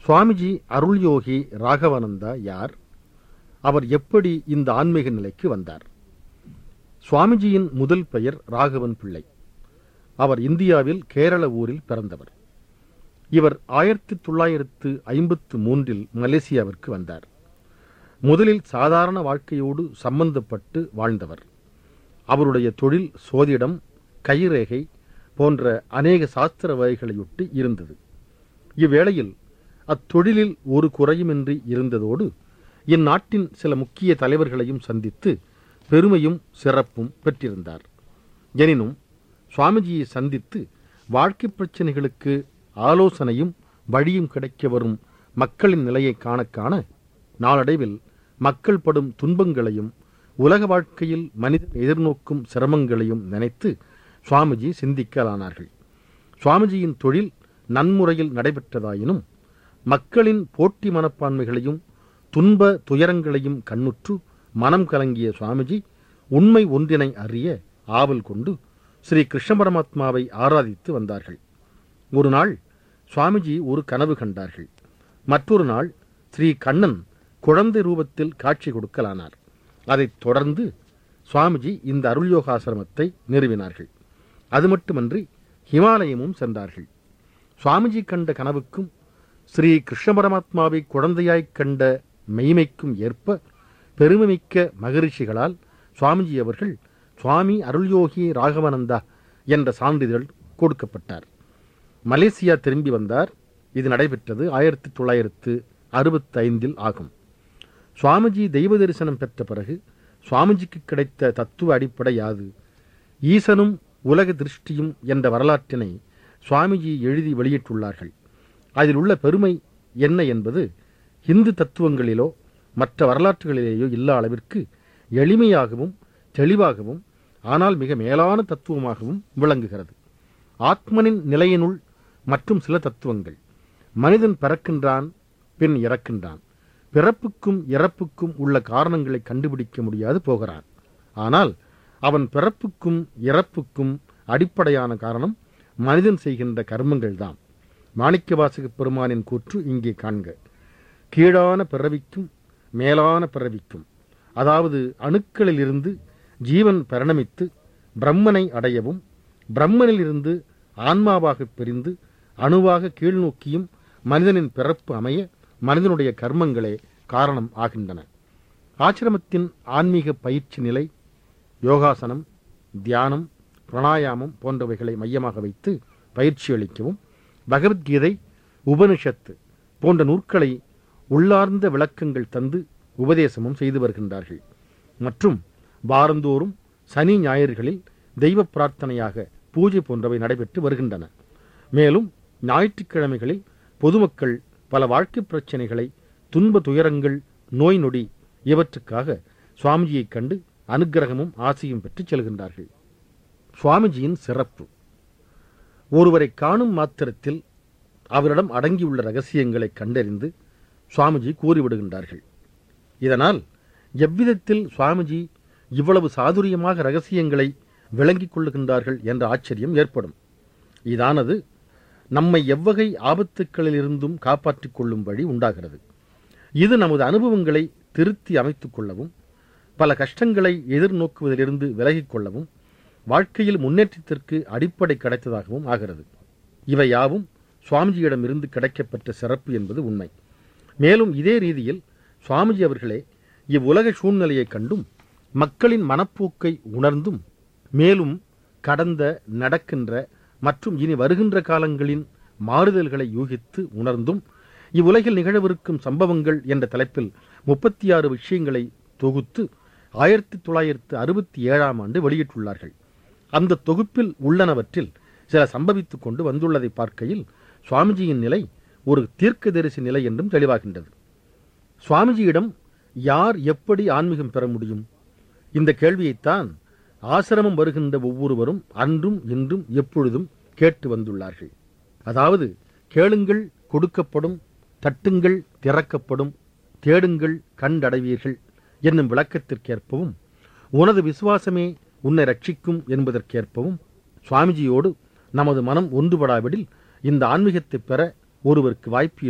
சுவாமிஜி அருள்யோகி ராகவானந்தா யார் அவர் எப்படி இந்த ஆன்மீக நிலைக்கு வந்தார் சுவாமிஜியின் முதல் பெயர் ராகவன் பிள்ளை அவர் இந்தியாவில் கேரள ஊரில் பிறந்தவர் இவர் ஆயிரத்தி தொள்ளாயிரத்து ஐம்பத்து மூன்றில் மலேசியாவிற்கு வந்தார் முதலில் சாதாரண வாழ்க்கையோடு சம்பந்தப்பட்டு வாழ்ந்தவர் அவருடைய தொழில் சோதிடம் கைரேகை போன்ற அநேக சாஸ்திர வகைகளையொட்டி இருந்தது இவ்வேளையில் அத்தொழிலில் ஒரு குறையுமின்றி இருந்ததோடு இந்நாட்டின் சில முக்கிய தலைவர்களையும் சந்தித்து பெருமையும் சிறப்பும் பெற்றிருந்தார் எனினும் சுவாமிஜியை சந்தித்து வாழ்க்கை பிரச்சனைகளுக்கு ஆலோசனையும் வழியும் கிடைக்க வரும் மக்களின் நிலையை காண காண நாளடைவில் மக்கள் படும் துன்பங்களையும் உலக வாழ்க்கையில் மனிதன் எதிர்நோக்கும் சிரமங்களையும் நினைத்து சுவாமிஜி சிந்திக்கலானார்கள் சுவாமிஜியின் தொழில் நன்முறையில் நடைபெற்றதாயினும் மக்களின் போட்டி மனப்பான்மைகளையும் துன்ப துயரங்களையும் கண்ணுற்று மனம் கலங்கிய சுவாமிஜி உண்மை ஒன்றினை அறிய ஆவல் கொண்டு ஸ்ரீ கிருஷ்ண பரமாத்மாவை ஆராதித்து வந்தார்கள் ஒரு நாள் சுவாமிஜி ஒரு கனவு கண்டார்கள் மற்றொரு நாள் ஸ்ரீ கண்ணன் குழந்தை ரூபத்தில் காட்சி கொடுக்கலானார் அதைத் தொடர்ந்து சுவாமிஜி இந்த அருள்யோகாசிரமத்தை நிறுவினார்கள் அது மட்டுமன்றி ஹிமாலயமும் சென்றார்கள் சுவாமிஜி கண்ட கனவுக்கும் ஸ்ரீ கிருஷ்ண பரமாத்மாவை குழந்தையாய்க் கண்ட மெய்மைக்கும் ஏற்ப பெருமைமிக்க மகரிஷிகளால் சுவாமிஜி அவர்கள் சுவாமி அருள்யோகி ராகவானந்தா என்ற சான்றிதழ் கொடுக்கப்பட்டார் மலேசியா திரும்பி வந்தார் இது நடைபெற்றது ஆயிரத்தி தொள்ளாயிரத்து அறுபத்தி ஐந்தில் ஆகும் சுவாமிஜி தெய்வ தரிசனம் பெற்ற பிறகு சுவாமிஜிக்கு கிடைத்த தத்துவ அடிப்படை யாது ஈசனும் உலக திருஷ்டியும் என்ற வரலாற்றினை சுவாமிஜி எழுதி வெளியிட்டுள்ளார்கள் அதில் உள்ள பெருமை என்ன என்பது இந்து தத்துவங்களிலோ மற்ற வரலாற்றுகளிலேயோ இல்லா அளவிற்கு எளிமையாகவும் தெளிவாகவும் ஆனால் மிக மேலான தத்துவமாகவும் விளங்குகிறது ஆத்மனின் நிலையினுள் மற்றும் சில தத்துவங்கள் மனிதன் பிறக்கின்றான் பின் இறக்கின்றான் பிறப்புக்கும் இறப்புக்கும் உள்ள காரணங்களை கண்டுபிடிக்க முடியாது போகிறான் ஆனால் அவன் பிறப்புக்கும் இறப்புக்கும் அடிப்படையான காரணம் மனிதன் செய்கின்ற கர்மங்கள்தான் மாணிக்கவாசக பெருமானின் கூற்று இங்கே காண்க கீழான பிறவிக்கும் மேலான பிறவிக்கும் அதாவது அணுக்களிலிருந்து ஜீவன் பரிணமித்து பிரம்மனை அடையவும் பிரம்மனிலிருந்து ஆன்மாவாக பிரிந்து அணுவாக கீழ்நோக்கியும் மனிதனின் பிறப்பு அமைய மனிதனுடைய கர்மங்களே காரணம் ஆகின்றன ஆசிரமத்தின் ஆன்மீக பயிற்சி நிலை யோகாசனம் தியானம் பிராணாயாமம் போன்றவைகளை மையமாக வைத்து பயிற்சி அளிக்கவும் பகவத்கீதை உபனிஷத்து போன்ற நூற்களை உள்ளார்ந்த விளக்கங்கள் தந்து உபதேசமும் செய்து வருகின்றார்கள் மற்றும் வாரந்தோறும் சனி ஞாயிறுகளில் தெய்வ பிரார்த்தனையாக பூஜை போன்றவை நடைபெற்று வருகின்றன மேலும் ஞாயிற்றுக்கிழமைகளில் பொதுமக்கள் பல வாழ்க்கை பிரச்சனைகளை துன்ப துயரங்கள் நோய் நொடி இவற்றுக்காக சுவாமிஜியைக் கண்டு அனுக்கிரகமும் ஆசையும் பெற்றுச் செல்கின்றார்கள் சுவாமிஜியின் சிறப்பு ஒருவரை காணும் மாத்திரத்தில் அவரிடம் அடங்கியுள்ள ரகசியங்களை கண்டறிந்து சுவாமிஜி கூறிவிடுகின்றார்கள் இதனால் எவ்விதத்தில் சுவாமிஜி இவ்வளவு சாதுரியமாக ரகசியங்களை விளங்கிக் கொள்ளுகின்றார்கள் என்ற ஆச்சரியம் ஏற்படும் இதானது நம்மை எவ்வகை ஆபத்துக்களிலிருந்தும் காப்பாற்றிக் கொள்ளும் வழி உண்டாகிறது இது நமது அனுபவங்களை திருத்தி அமைத்துக் கொள்ளவும் பல கஷ்டங்களை எதிர்நோக்குவதிலிருந்து விலகிக் கொள்ளவும் வாழ்க்கையில் முன்னேற்றத்திற்கு அடிப்படை கிடைத்ததாகவும் ஆகிறது இவை யாவும் சுவாமிஜியிடம் இருந்து கிடைக்கப்பெற்ற சிறப்பு என்பது உண்மை மேலும் இதே ரீதியில் சுவாமிஜி அவர்களே இவ்வுலக சூழ்நிலையைக் கண்டும் மக்களின் மனப்போக்கை உணர்ந்தும் மேலும் கடந்த நடக்கின்ற மற்றும் இனி வருகின்ற காலங்களின் மாறுதல்களை யூகித்து உணர்ந்தும் இவ்வுலகில் நிகழவிருக்கும் சம்பவங்கள் என்ற தலைப்பில் முப்பத்தி ஆறு விஷயங்களை தொகுத்து ஆயிரத்தி தொள்ளாயிரத்து அறுபத்தி ஏழாம் ஆண்டு வெளியிட்டுள்ளார்கள் அந்த தொகுப்பில் உள்ளனவற்றில் சில சம்பவித்துக் கொண்டு வந்துள்ளதை பார்க்கையில் சுவாமிஜியின் நிலை ஒரு தீர்க்கதரிசி நிலை என்றும் தெளிவாகின்றது சுவாமிஜியிடம் யார் எப்படி ஆன்மீகம் பெற முடியும் இந்த கேள்வியைத்தான் ஆசிரமம் வருகின்ற ஒவ்வொருவரும் அன்றும் இன்றும் எப்பொழுதும் கேட்டு வந்துள்ளார்கள் அதாவது கேளுங்கள் கொடுக்கப்படும் தட்டுங்கள் திறக்கப்படும் தேடுங்கள் கண்டடைவீர்கள் என்னும் விளக்கத்திற்கேற்பவும் உனது விசுவாசமே உன்னை ரட்சிக்கும் என்பதற்கேற்பவும் சுவாமிஜியோடு நமது மனம் ஒன்றுபடாவிடில் இந்த ஆன்மீகத்தை பெற ஒருவருக்கு வாய்ப்பு இல்லை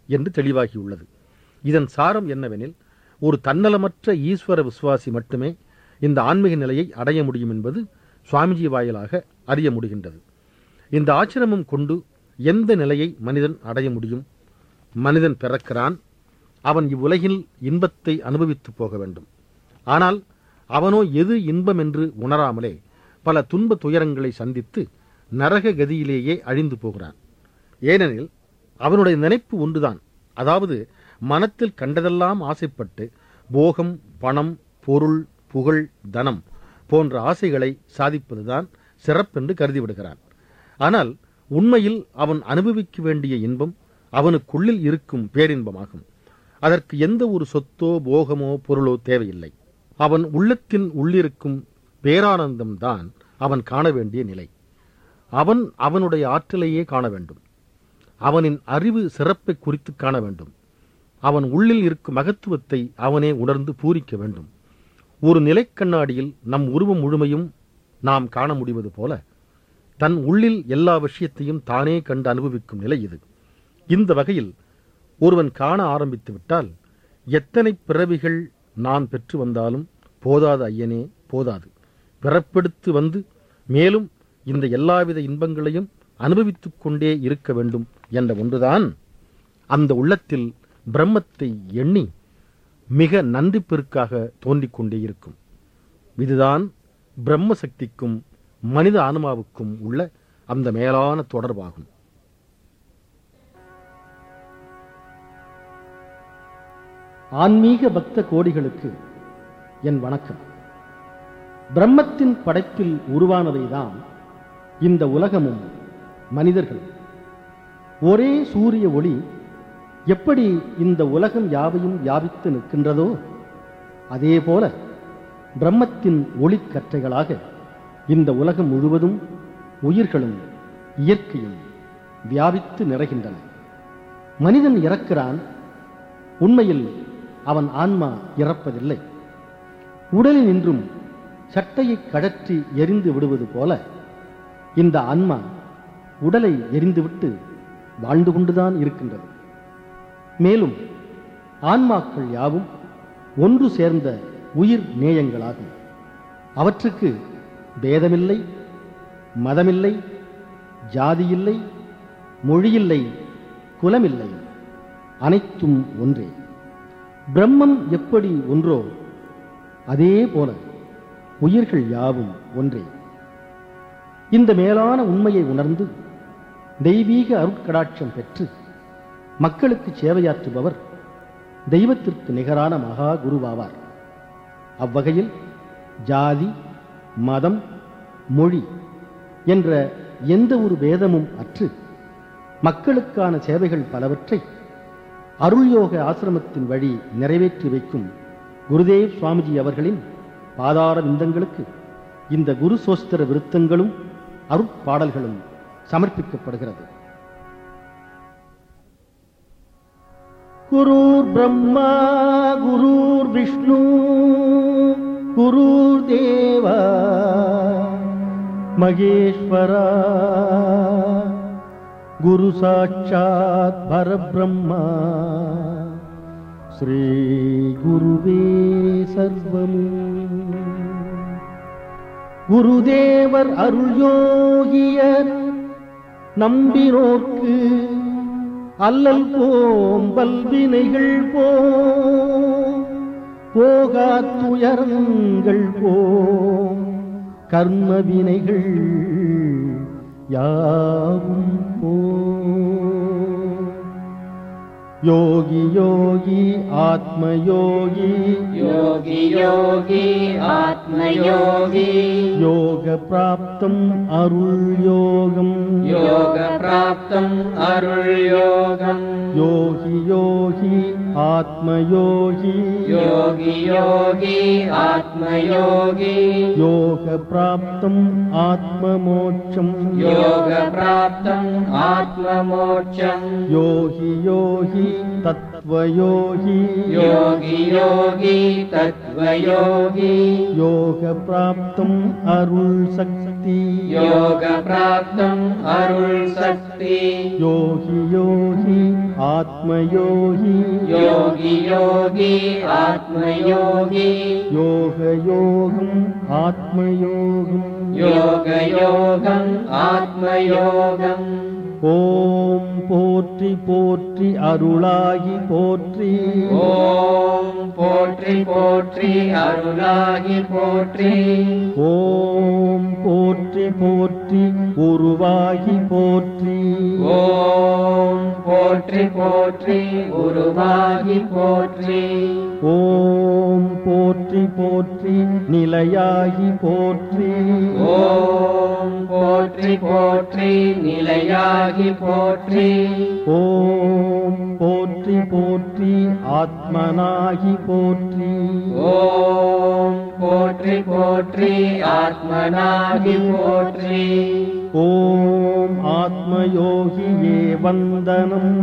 என்று தெளிவாகியுள்ளது இதன் சாரம் என்னவெனில் ஒரு தன்னலமற்ற ஈஸ்வர விசுவாசி மட்டுமே இந்த ஆன்மீக நிலையை அடைய முடியும் என்பது சுவாமிஜி வாயிலாக அறிய முடிகின்றது இந்த ஆச்சிரமம் கொண்டு எந்த நிலையை மனிதன் அடைய முடியும் மனிதன் பிறக்கிறான் அவன் இவ்வுலகில் இன்பத்தை அனுபவித்து போக வேண்டும் ஆனால் அவனோ எது இன்பம் என்று உணராமலே பல துன்ப துயரங்களை சந்தித்து நரக கதியிலேயே அழிந்து போகிறான் ஏனெனில் அவனுடைய நினைப்பு ஒன்றுதான் அதாவது மனத்தில் கண்டதெல்லாம் ஆசைப்பட்டு போகம் பணம் பொருள் புகழ் தனம் போன்ற ஆசைகளை சாதிப்பதுதான் சிறப்பென்று கருதிவிடுகிறான் ஆனால் உண்மையில் அவன் அனுபவிக்க வேண்டிய இன்பம் அவனுக்குள்ளில் இருக்கும் பேரின்பமாகும் அதற்கு எந்த ஒரு சொத்தோ போகமோ பொருளோ தேவையில்லை அவன் உள்ளத்தின் உள்ளிருக்கும் பேரானந்தம்தான் அவன் காண வேண்டிய நிலை அவன் அவனுடைய ஆற்றலையே காண வேண்டும் அவனின் அறிவு சிறப்பை குறித்து காண வேண்டும் அவன் உள்ளில் இருக்கும் மகத்துவத்தை அவனே உணர்ந்து பூரிக்க வேண்டும் ஒரு நிலைக்கண்ணாடியில் நம் உருவம் முழுமையும் நாம் காண முடிவது போல தன் உள்ளில் எல்லா விஷயத்தையும் தானே கண்டு அனுபவிக்கும் நிலை இது இந்த வகையில் ஒருவன் காண ஆரம்பித்து விட்டால் எத்தனை பிறவிகள் நான் பெற்று வந்தாலும் போதாது ஐயனே போதாது பிறப்பெடுத்து வந்து மேலும் இந்த எல்லாவித இன்பங்களையும் அனுபவித்துக் கொண்டே இருக்க வேண்டும் என்ற ஒன்றுதான் அந்த உள்ளத்தில் பிரம்மத்தை எண்ணி மிக நன்றி பெருக்காக தோன்றிக் கொண்டே இருக்கும் இதுதான் பிரம்ம சக்திக்கும் மனித ஆன்மாவுக்கும் உள்ள அந்த மேலான தொடர்பாகும் ஆன்மீக பக்த கோடிகளுக்கு என் வணக்கம் பிரம்மத்தின் படைப்பில் உருவானவைதான் இந்த உலகமும் மனிதர்களும் ஒரே சூரிய ஒளி எப்படி இந்த உலகம் யாவையும் வியாபித்து நிற்கின்றதோ அதேபோல பிரம்மத்தின் ஒளிக்கற்றைகளாக இந்த உலகம் முழுவதும் உயிர்களும் இயற்கையும் வியாபித்து நிறைகின்றன மனிதன் இறக்கிறான் உண்மையில் அவன் ஆன்மா இறப்பதில்லை உடலில் நின்றும் சட்டையை கழற்றி எரிந்து விடுவது போல இந்த ஆன்மா உடலை எரிந்துவிட்டு வாழ்ந்து கொண்டுதான் இருக்கின்றது மேலும் ஆன்மாக்கள் யாவும் ஒன்று சேர்ந்த உயிர் நேயங்களாகும் அவற்றுக்கு பேதமில்லை மதமில்லை ஜாதியில்லை மொழியில்லை குலமில்லை அனைத்தும் ஒன்றே பிரம்மம் எப்படி ஒன்றோ அதே போல உயிர்கள் யாவும் ஒன்றே இந்த மேலான உண்மையை உணர்ந்து தெய்வீக அருட்கடாட்சம் பெற்று மக்களுக்கு சேவையாற்றுபவர் தெய்வத்திற்கு நிகரான மகா குருவாவார் அவ்வகையில் ஜாதி மதம் மொழி என்ற எந்த ஒரு பேதமும் அற்று மக்களுக்கான சேவைகள் பலவற்றை அருள்யோக ஆசிரமத்தின் வழி நிறைவேற்றி வைக்கும் குருதேவ் சுவாமிஜி அவர்களின் பாதார விந்தங்களுக்கு இந்த குரு சோஸ்திர விருத்தங்களும் அருட்பாடல்களும் சமர்ப்பிக்கப்படுகிறது குருர் பிரம்மா குருர் விஷ்ணு குருர் தேவா மகேஸ்வரா குரு சாட்சாத் பரபிரம்மா ஸ்ரீ குருவே சர்வமும் குருதேவர் அருள் யோகியர் நம்பினோர்க்கு அல்லல் போம்பல் வினைகள் போ போகா துயரங்கள் போ கர்ம வினைகள் யாவும் போ யோகி யோகி ஆத்ம யோகி योगी योगी आत्मयोगी யோக பிராப்தம் அருள் யோகம் योगप्राप्तम् अरुள்योगम् யோகி யோகி ஆத்ம யோகி योगी योगी आत्मयोगी யோக பிராப்தம் ஆத்ம மோட்சம் योगप्राप्तम् आत्ममोक्षम् யோகி யோகி தத்துவ யோகி योगी योगी तत्त्वयोगी யோக பிராப்தம் அருள் சக்தி योगप्राप्तम् अरुळ् शक्ति யோகி யோகி आत्मयोगी योगी योगी आत्मयोगी योगयोगम् आत्मयोगम् योगयोगम् आत्मयोगम् ஓம் போற்றி போற்றி அருளாகி போற்றி ஓம் போற்றி போற்றி அருளாகி போற்றி ஓம் போற்றி போற்றி உருவாகி போற்றி ஓம் போற்றி போற்றி உருவாகி போற்றி ஓம் போற்றி போற்றி நிலையாகி போற்றி ஓம் போற்றி போற்றி நிலையாகி போற்றி ஓம் போற்றி போற்றி ஆத்மனாகி போற்றி ஓம் போற்றி போற்றி ஆத்மனாகி போற்றி ஓம் ஆத்மயோகியே வந்தனம்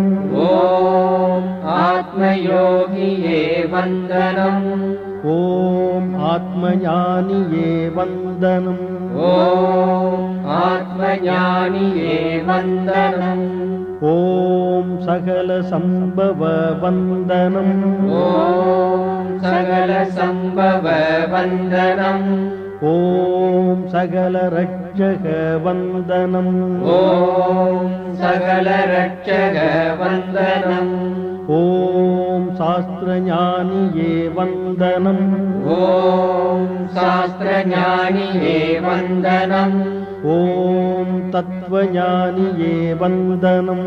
ஓம் ஆத்மயோகியே வந்தனம் ஓம் ஆத்மஞானியே வந்தனம் ஓம் ஆத்மஞானியே வந்தனம் ஓம் சகல சம்பவ வந்தனம் ஓம் சகல சம்பவ வந்தனம் ஓம் சகல ரட்சக வந்தனம் ஓம் சகல ரட்சக வந்தனம் ஓம் சாஸ்திர ஞானியே வந்தனம் ஓம் சாஸ்திர ஞானியே வந்தனம் ஓம் தத்துவ ஞானியே வந்தனம்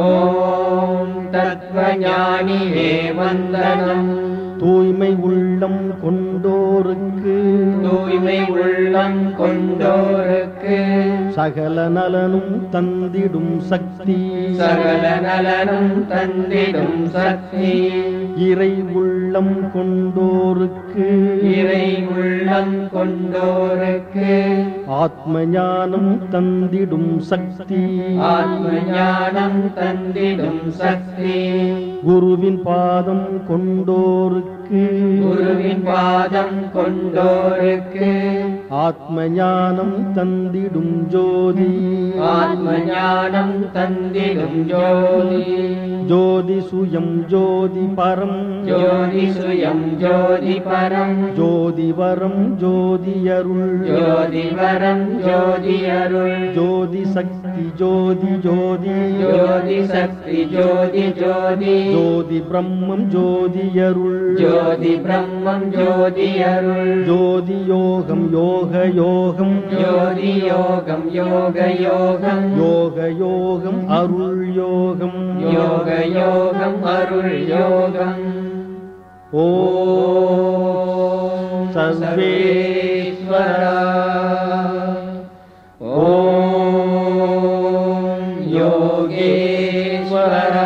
ஓம் தத்துவ ஞானியே வந்தனம் தூய்மை உள்ளம் கொண்டோருக்கு தூய்மை உள்ளம் கொண்டோருக்கு சகல நலனும் தந்திடும் சக்தி சகல நலனும் தந்திடும் சக்தி இறை உள்ளம் கொண்டோருக்கு இறை உள்ளம் கொண்டோருக்கு ஆத்ம ஞானம் தந்திடும் சக்தி ஆத்ம ஞானம் தந்திடும் சக்தி குருவின் பாதம் கொண்டோருக்கு குருவின் பாதம் கொண்டோருக்கு ஆத்ம ஞானம் தந்திடும் ஜோதி ஆத்ம ஞானம் தந்திடும் ஜோதி ஜோதி சுயம் ஜோதி பரம் ஜோதி சுயம் ஜோதி பரம் ஜோதி வரம் ஜோதி அருள் ஜோதி வரம் ஜோதி அருள் ஜோதி சக்தி ஜோதி ஜோதி ஜோதி சக்தி ஜோதி ஜோதி ஜோதி பிரம்மம் ஜோதி அருள் ஜோதி பிரம்மம் ஜோதி அருள் ஜோதி யோகம் யோக யோகம் ஜோதி யோகம் யோக யோகம் யோக யோகம் அருள் யோகம் யோக யோகம் அருள் யோகம் ஓம் சர்வேஸ்வரா ஓம் யோகேஸ்வரா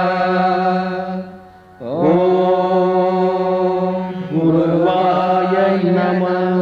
ஓம் குருவாய நம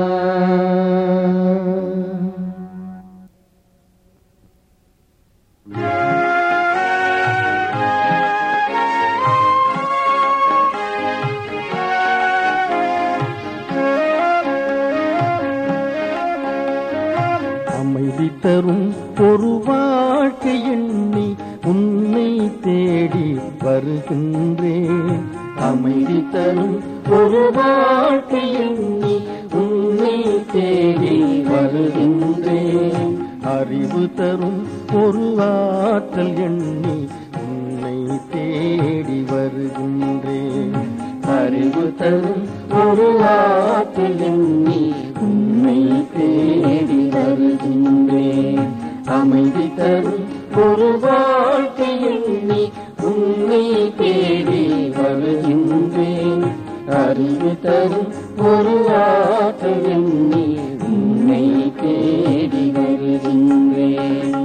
அமைதி தரும் ஒரு வாழ்க்கை எண்ணி உன்னை தேடி வருகின்றேன் அமைதி தரும் ஒரு வாழ்க்கை எண்ணி உன்னை தேடி வருகின்றேன் அறிவு தரும் ஒரு ஆற்றல் எண்ணி உன்னை தேடி வருகின்றேன் அறிவு தரும் ஒரு ஆற்றல் எண்ணி உன்னை தேடி வருகின்றேன் அமைதி தரும் ஒரு வாழ்க்கை எண்ணி உன்னை தேடி வருகின்றேன் அறிவு தரும் ஒரு ஆற்றல் எண்ணி உன்னை தேடி வருகின்றேன்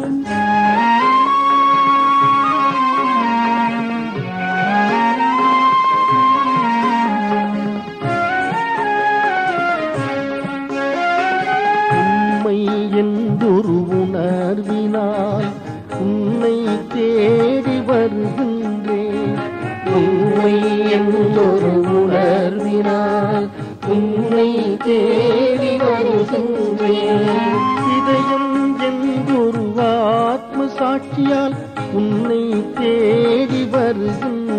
உண்மை என்றொரு உணர்வினால் உன்னை தேடி வருகின்றேன் உண்மை என்றொரு உணர்வினால் உன்னை தேடி வருகின்றேன் இதயம் என்றொரு ஆத்ம சாட்சியால் உன்னை தேடி வருகின்றேன்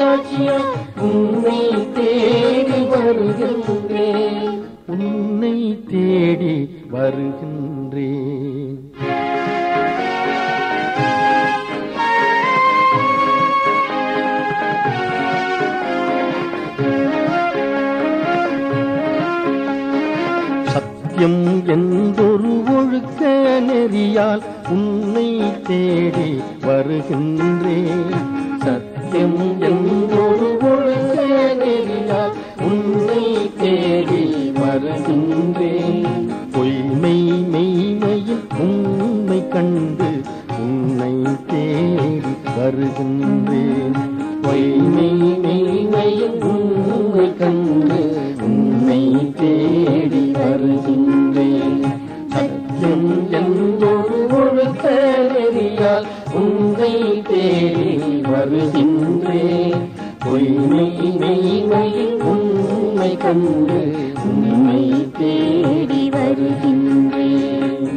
சாட்சியாய் உன்னை தேடி வருகின்றேன் உன்னை தேடி வருகின்றேன் சத்தியம் என்றொரு ஒழுக்க நெறியால் உன்னை தேடி வருகின்றேன் சத்தியம் என்றொரு ஒழுக்க நெறியால் உன்னை தேடி வருகின்றேன் பொய்மை மெய்மையில் உண்மை கண்டு உன்னை தேடி வருகின்றேன் பொய்மை மெய்மையில் உண்மை கண்டு உன்னை தேடி வருகின்றேன் சத்தியம் என்றொரு ஒழுக்க நெறியால் உன்னை தேடி வருகின்றேன் பொய்மை மெய்மையில் உண்மை கண்டு உன்னை தேடி வருகின்றேன்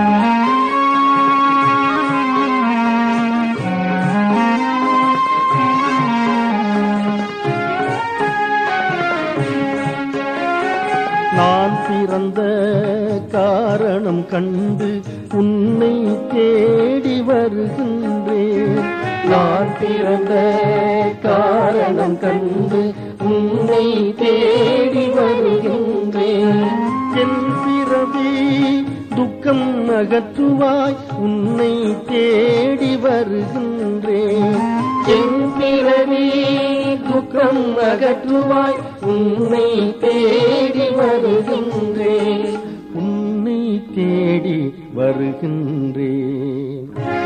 நான் பிறந்த காரணம் கண்டு உன்னை தேடி வருகின்றேன் நான் பிறந்த காரணம் கண்டு உன்னை தேடி வருகின்றேன் என் பிறவி துக்கம் அகற்றுவாய் உன்னை தேடி வருகின்றேன் என் பிறவி துக்கம் அகற்றுவாய் உன்னை தேடி வருகின்றேன் உன்னை தேடி வருகின்றேன்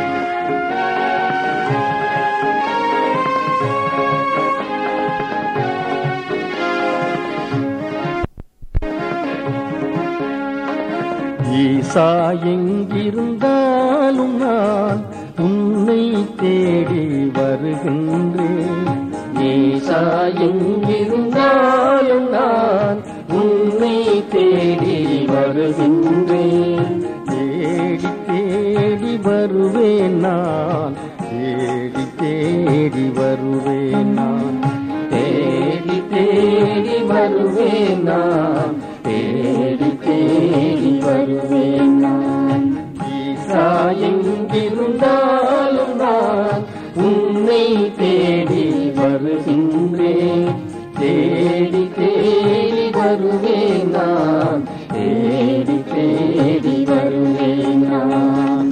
ஈசா எங்கிருந்தாலும் நான் உன்னை தேடி வருகின்றேன் ஈசா எங்கிருந்தாலும் நான் உன்னை தேடி வருகின்றேன் தேடி தேடி வருவேன் நான் தேடி தேடி வருவேன் நான் தேடி தேடி வருவேன் நான் தேடி தேடி வருவேன் நான் ஈசா எங்கிருந்தாலும் நான் உன்னை தேடி வருகின்றேன் தேடி தேடி வருவேன் நான் தேடி தேடி வருவேன் நான்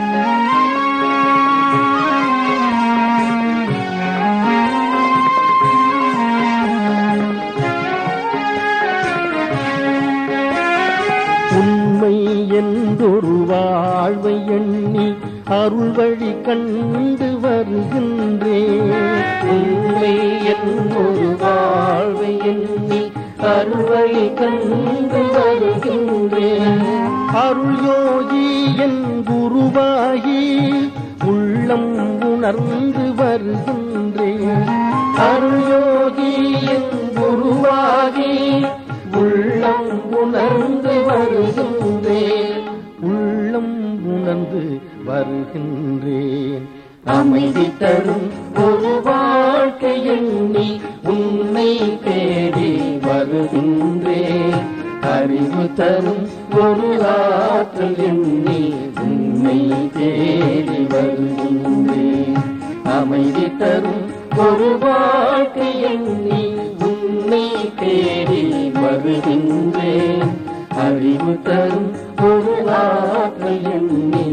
உண்மை என்றொரு வாழ்வை எண்ணி அருள் வழி கண்டு வருகின்றேன் உண்மை என்றொரு வாழ்வை எண்ணி அருள் வழி கண்டு வருகின்றேன் அருள் யோகி என் குருவாகி உள்ளம் உணர்ந்து வருகின்றேன் அருள் யோகி என் குருவாகி உள்ளம் உணர்ந்து வருகின்றேன் உள்ளம் உணர்ந்து வருகின்றேன் அமைதி தரும் ஒரு வாழ்க்கை எண்ணி உன்னை தேடி வருகின்றேன் அறிவு தரும் ஒரு ஆற்றல் எண்ணி உன்னை தேடி வருகின்றேன் அமைதி தரும் ஒரு வாழ்க்கை எண்ணி உன்னை தேடி வருகின்றேன் அறிவு தரும் ஒரு ஆற்றல் எண்ணி